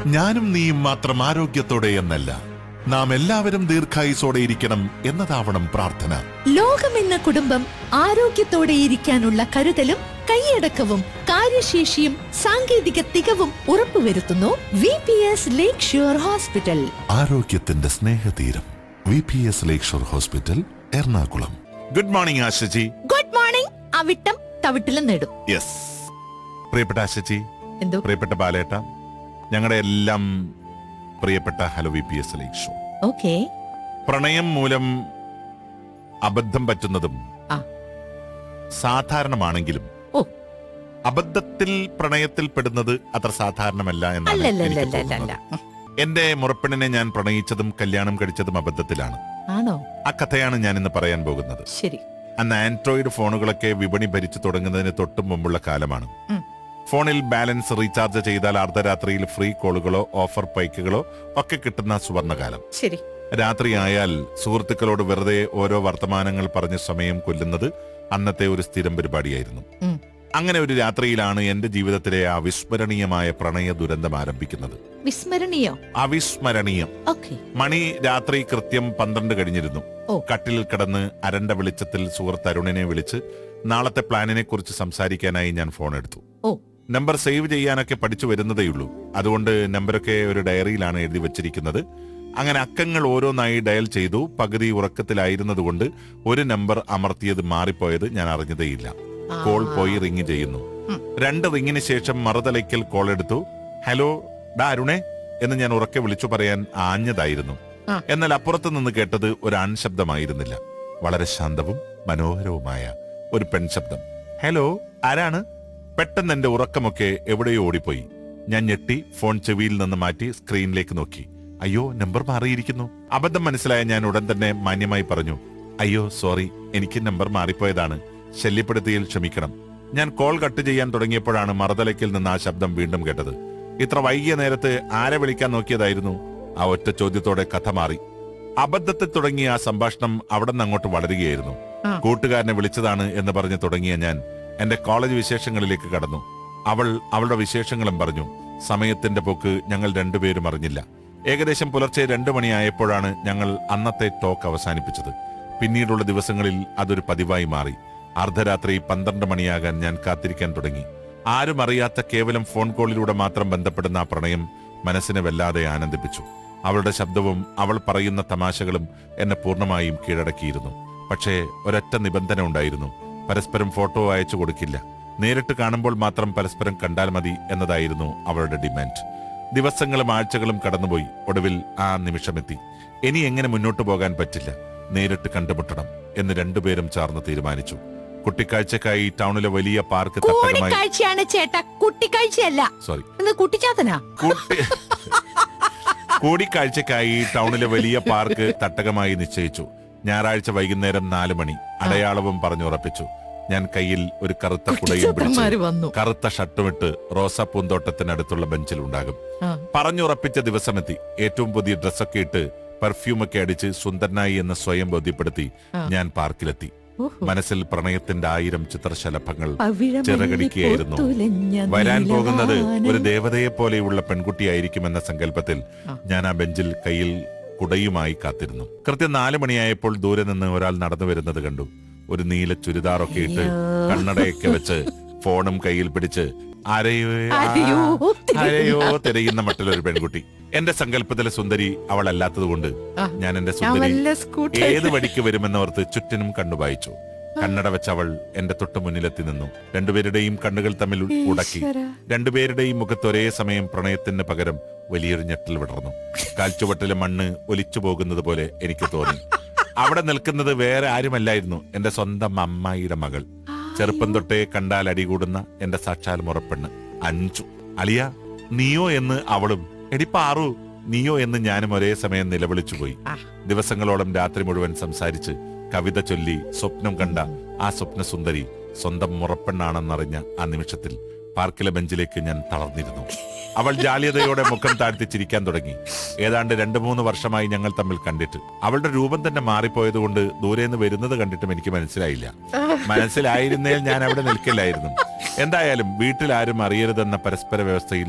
ഞാനും നീയും മാത്രം ആരോഗ്യത്തോടെ എന്നല്ല നാം എല്ലാവരും ദീർഘായുസോടെ ഇരിക്കണം എന്നതാവണം പ്രാർത്ഥന ലോകമെന്ന കുടുംബം ആരോഗ്യത്തോടെ ഇരിക്കാനുള്ള കരുതലും കൈയടക്കവും കാര്യശേഷിയും സാങ്കേതിക തികവും ഉറപ്പുവരുത്തുന്നു V P S Lakeshore hospital ആരോഗ്യത്തിന്റെ സ്നേഹതീരം V P S Lakeshore hospital Ernakulam good morning Ashaji good morning അവിട്ടം തവിട്ടിലും നേടും യെസ് പ്രിയപ്പെട്ട ആശജി എന്തോ പ്രിയപ്പെട്ട ബാലേട്ട ഞങ്ങളുടെ എല്ലാം പ്രിയപ്പെട്ട hello V P S Lakeshore okay പ്രണയം മൂലം അബദ്ധം പറ്റുന്നതും ആ. സാധാരണമാണെങ്കിലും ഓ. അബദ്ധത്തിൽ പ്രണയത്തിൽ പെടുന്നത് അത്ര സാധാരണമല്ല എന്നാണ് എനിക്ക് അല്ലല്ലല്ലല്ലല്ല തോന്നുന്നത്. എന്റെ മുറപ്പെണ്ണിനെ ഞാൻ പ്രണയിച്ചതും കല്യാണം കഴിച്ചതും അബദ്ധത്തിലാണ് ആണോ ആ കഥയാണ് ഞാൻ ഇന്ന് പറയാൻ പോകുന്നത് ശരി അന്ന് ആൻഡ്രോയിഡ് ഫോണുകളൊക്കെ വിപണി ഭരിച്ചു തുടങ്ങുന്നതിന് തൊട്ടും മുമ്പുള്ള കാലമാണ് ഉം. ഫോണിൽ ബാലൻസ് റീചാർജ് ചെയ്താൽ അർദ്ധരാത്രിയിൽ ഫ്രീ കോളുകളോ ഓഫർ പൈക്കുകളോ ഒക്കെ കിട്ടുന്ന സുവർണകാലം ശരി രാത്രിയായാൽ സുഹൃത്തുക്കളോട് വെറുതെ ഓരോ വർത്തമാനങ്ങൾ പറഞ്ഞ് സമയം കൊല്ലുന്നത് അന്നത്തെ ഒരു സ്ഥിരം പരിപാടിയായിരുന്നു ഉം. അങ്ങനെ ഒരു രാത്രിയിലാണ് എന്റെ ജീവിതത്തിലെ ആ വിസ്മരണീയമായ പ്രണയ ദുരന്തം ആരംഭിക്കുന്നത് വിസ്മരണീയോ അവിസ്മരണീയം ഓക്കെ മണി രാത്രി കൃത്യം പന്ത്രണ്ട് കഴിഞ്ഞിരുന്നു ഓ. കട്ടിലിൽ കിടന്ന് അരണ്ട വെളിച്ചത്തിൽ സുഹൃത്ത് അരുണിനെ വിളിച്ച് നാളത്തെ പ്ലാനിനെ കുറിച്ച് സംസാരിക്കാനായി ഞാൻ ഫോൺ എടുത്തു ഓ. നമ്പർ സേവ് ചെയ്യാനൊക്കെ പഠിച്ചു വരുന്നതേയുള്ളൂ അതുകൊണ്ട് നമ്പരൊക്കെ ഒരു ഡയറിയിലാണ് എഴുതി വെച്ചിരിക്കുന്നത് അങ്ങനെ അക്കങ്ങൾ ഓരോന്നായി ഡയൽ ചെയ്തു പകുതി ഉറക്കത്തിലായിരുന്നതുകൊണ്ട് ഒരു നമ്പർ അമർത്തിയത് മാറിപ്പോയത് ഞാൻ അറിഞ്ഞതേയില്ല കോൾ പോയി റിങ് ചെയ്യുന്നു ഉം. രണ്ട് റിങ്ങിന് ശേഷം മറുതലയ്ക്കൽ കോൾ എടുത്തു ഹലോ ഡാ അരുണേ എന്ന് ഞാൻ ഉറക്കെ വിളിച്ചു പറയാൻ ആഞ്ഞതായിരുന്നു ആ. എന്നാൽ അപ്പുറത്ത് നിന്ന് കേട്ടത് ഒരു ആൺശബ്ദമായിരുന്നില്ല വളരെ ശാന്തവും മനോഹരവുമായ ഒരു പെൺശബ്ദം ഹലോ ആരാണ് പെട്ടെന്ന് എന്റെ ഉറക്കമൊക്കെ എവിടെയോ ഓടിപ്പോയി ഞാൻ ഞെട്ടി ഫോൺ ചെവിയിൽ നിന്ന് മാറ്റി സ്ക്രീനിലേക്ക് നോക്കി അയ്യോ നമ്പർ മാറിയിരിക്കുന്നു അബദ്ധം മനസ്സിലായ ഞാൻ ഉടൻ തന്നെ മാന്യമായി പറഞ്ഞു അയ്യോ സോറി എനിക്ക് നമ്പർ മാറിപ്പോയതാണ് ശല്യപ്പെടുത്തിയിൽ ക്ഷമിക്കണം ഞാൻ കോൾ കട്ട് ചെയ്യാൻ തുടങ്ങിയപ്പോഴാണ് മറുതലയ്ക്കിൽ നിന്ന് ആ ശബ്ദം വീണ്ടും കേട്ടത് ഇത്ര വൈകിയ നേരത്ത് ആരെ വിളിക്കാൻ നോക്കിയതായിരുന്നു ആ ഒറ്റ ചോദ്യത്തോടെ കഥ മാറി അബദ്ധത്തിൽ തുടങ്ങിയ ആ സംഭാഷണം അവിടെ നിന്ന് അങ്ങോട്ട് വളരുകയായിരുന്നു ആ. കൂട്ടുകാരനെ വിളിച്ചതാണ് എന്ന് പറഞ്ഞ് തുടങ്ങിയ ഞാൻ എന്റെ കോളേജ് വിശേഷങ്ങളിലേക്ക് കടന്നു അവൾ അവളുടെ വിശേഷങ്ങളും പറഞ്ഞു സമയത്തിന്റെ പോക്ക് ഞങ്ങൾ രണ്ടുപേരും അറിഞ്ഞില്ല ഏകദേശം പുലർച്ചെ രണ്ടു മണിയായപ്പോഴാണ് ഞങ്ങൾ അന്നത്തെ ടോക്ക് അവസാനിപ്പിച്ചത് പിന്നീടുള്ള ദിവസങ്ങളിൽ അതൊരു പതിവായി മാറി അർദ്ധരാത്രി പന്ത്രണ്ട് മണിയാകാൻ ഞാൻ കാത്തിരിക്കാൻ തുടങ്ങി ആരും അറിയാത്ത കേവലം ഫോൺ കോളിലൂടെ മാത്രം ബന്ധപ്പെടുന്ന ആ പ്രണയം മനസ്സിനെ വല്ലാതെ ആനന്ദിപ്പിച്ചു അവളുടെ ശബ്ദവും അവൾ പറയുന്ന തമാശകളും എന്നെ പൂർണ്ണമായും കീഴടക്കിയിരുന്നു പക്ഷേ ഒരൊറ്റ നിബന്ധന ഉണ്ടായിരുന്നു പരസ്പരം ഫോട്ടോ അയച്ചു കൊടുക്കില്ല നേരിട്ട് കാണുമ്പോൾ മാത്രം പരസ്പരം കണ്ടാൽ മതി എന്നതായിരുന്നു അവളുടെ ഡിമാൻഡ് ദിവസങ്ങളും ആഴ്ചകളും കടന്നുപോയി ഒടുവിൽ ആ നിമിഷമെത്തി ഇനി എങ്ങനെ മുന്നോട്ടു പോകാൻ പറ്റില്ല നേരിട്ട് കണ്ടുമുട്ടണം എന്ന് രണ്ടുപേരും ചേർന്ന് തീരുമാനിച്ചു കുട്ടിക്കാഴ്ചക്കായി ടൗണിലെ വലിയ പാർക്ക് തട്ടകമായി കൂടിക്കാഴ്ചയാണ് ചേട്ടാ കുട്ടിക്കാഴ്ചയല്ല സോറി ഇത് കുട്ടിച്ചാത്തനാ കൂട്ടി കൂടിക്കാഴ്ചക്കായി ടൗണിലെ വലിയ പാർക്ക് തട്ടകമായി നിശ്ചയിച്ചു ഞായറാഴ്ച വൈകുന്നേരം നാല് മണി അടയാളവും പറഞ്ഞുറപ്പിച്ചു ഞാൻ കയ്യിൽ ഒരു കറുത്ത കുടയും പിടിച്ച് കുട്ടിച്ചാത്തന്മാര് വന്നു കറുത്ത ഷർട്ടുമിട്ട് റോസാ പൂന്തോട്ടത്തിനടുത്തുള്ള ബെഞ്ചിൽ ഉണ്ടാകും ആ. പറഞ്ഞുറപ്പിച്ച ദിവസമെത്തി ഏറ്റവും പുതിയ ഡ്രസ്സൊക്കെ ഇട്ട് പെർഫ്യൂമൊക്കെ അടിച്ച് സുന്ദരനായി എന്ന് സ്വയം ബോധ്യപ്പെടുത്തി ആ. ഞാൻ പാർക്കിലെത്തി ഓഹോ. മനസ്സിൽ പ്രണയത്തിന്റെ ആയിരം ചിത്രശലഭങ്ങൾ പവിഴമല്ലി ചിറകടിക്കുകയായിരുന്നു. പൂത്തുലഞ്ഞ വരാൻ പോകുന്നത് നീലവാനം. ഒരു ദേവതയെ പോലെയുള്ള പെൺകുട്ടിയായിരിക്കുമെന്ന സങ്കല്പത്തിൽ ആ. ഞാൻ ആ ബെഞ്ചിൽ കയ്യിൽ കുടയുമായി കാത്തിരുന്നു കൃത്യം നാല് മണിയായപ്പോൾ ദൂരെ നിന്ന് ഒരാൾ നടന്നു വരുന്നത് കണ്ടു ഒരു നീല ചുരിദാറൊക്കെ ഇട്ട് അയ്യോ. കണ്ണടയൊക്കെ വെച്ച് ഫോണും കയ്യിൽ പിടിച്ച് ആരെയോ ആരെയോ ആരെയോ തിരയുന്ന മട്ടിലൊരു പെൺകുട്ടി എന്റെ സങ്കല്പത്തിലെ സുന്ദരി അവൾ അല്ലാത്തതുകൊണ്ട് ആ. ഞാൻ എന്റെ ഞാൻ സുന്ദരി വല്ല സ്കൂട്ടർ ഏത് വഴിക്ക് വരുമെന്നോർത്ത് ചുറ്റിനും കണ്ണു വായിച്ചു കണ്ണട വെച്ച് അവൾ എന്റെ തൊട്ടു മുന്നിലെത്തി നിന്നു രണ്ടുപേരുടെയും കണ്ണുകൾ തമ്മിൽ ഉടക്കി ഈശ്വരാ. രണ്ടുപേരുടെയും മുഖത്ത് ഒരേ സമയം പ്രണയത്തിന് പകരം വലിയൊരു ഞെട്ടൽ വിടർന്നു കാൽച്ചുവട്ടിലെ മണ്ണ് ഒലിച്ചു പോകുന്നത് പോലെ എനിക്ക് തോന്നി അവിടെ നിൽക്കുന്നത് വേറെ ആരുമല്ലായിരുന്നു എന്റെ സ്വന്തം അമ്മായിയുടെ മകൾ ചെറുപ്പം തൊട്ടേ കണ്ടാൽ അടികൂടുന്ന എന്റെ സാക്ഷാൽ മുറപ്പെണ്ണ് അഞ്ചു അലിയ നീയോ എന്ന് അവളും എടി പാറു നീയോ എന്ന് ഞാനും ഒരേ സമയം നിലവിളിച്ചു പോയി ആ. ദിവസങ്ങളോളം രാത്രി മുഴുവൻ സംസാരിച്ച് കവിത ചൊല്ലി സ്വപ്നം കണ്ട ആ സ്വപ്ന സുന്ദരി സ്വന്തം മുറപ്പെണ്ണാണെന്നറിഞ്ഞ ആ നിമിഷത്തിൽ പാർക്കിലെ ബെഞ്ചിലേക്ക് ഞാൻ തളർന്നിരുന്നു അവൾ ജാലിയതയോടെ മുഖം താഴ്ത്തി ചിരിക്കാൻ തുടങ്ങി ഏതാണ്ട് രണ്ടു മൂന്ന് വർഷമായി ഞങ്ങൾ തമ്മിൽ കണ്ടിട്ട് അവളുടെ രൂപം തന്നെ മാറിപ്പോയതുകൊണ്ട് ദൂരെ നിന്ന് വരുന്നത് കണ്ടിട്ടും എനിക്ക് മനസ്സിലായില്ല മനസ്സിലായിരുന്നേൽ ഞാൻ അവിടെ നിൽക്കില്ലായിരുന്നു എന്തായാലും വീട്ടിൽ ആരും അറിയരുതെന്ന പരസ്പര വ്യവസ്ഥയിൽ